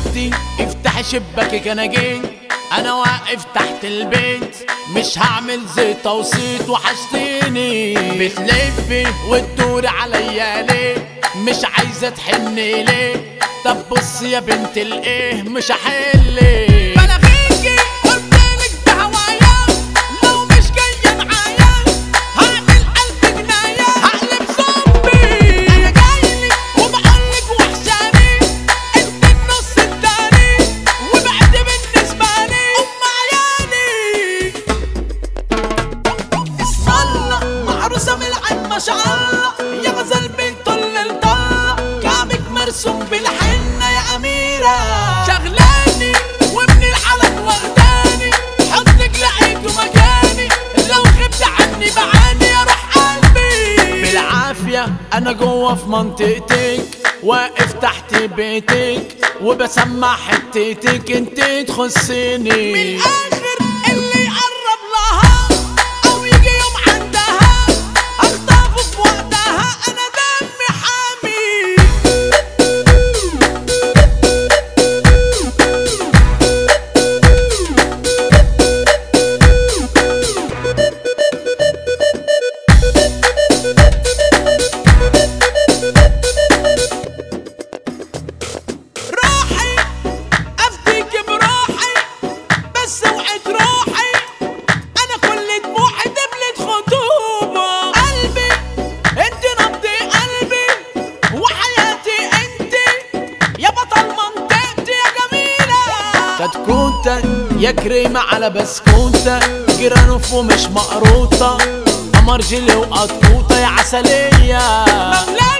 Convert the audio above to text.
بنتي افتحي شباكك انا جيت انا واقف تحت البيت مش هعمل زي توصيت وحشتيني بتلفي وتدوري عليا ليه مش عايزه تحني ليه طب بص يا بنت الايه مش هحلك بلاغيكي قلتلك بهوايا لو مش جاية معايا هعمل ألف جناية هقلب زومبي أنا جايلك وبقولك وحشاني أنت النص التاني وبعد بالنسبة لي أم عيالي اسم الله معروسة من العين ما شاء الله يا غزل بنت الطلة كعبك مرسوم بالحنة يا أميرة شغلاني ومن الحلق واخداني حضنك لقيته مكاني لو غبت عني بعاني يا روح قلبي بالعافية أنا جوه في منطقتك واقف تحت بيتك وبسمع حتتك انت تخصني من الآخر اللي يقرب لها أو يجي يوم عندها أخطفه في وقتها أنا دمي حامي روحي افديك بروحي بس وعد روحي انا كل دموعي دبلة خطوبة قلبي انت نبض قلبي وحياتي انت يا بطل منطقتي يا جميلة كتكوتة يا كريمة على بسكوتة جرانوف ومش مقروطة قمر جيلي وقطوطة يا عسلية مملاك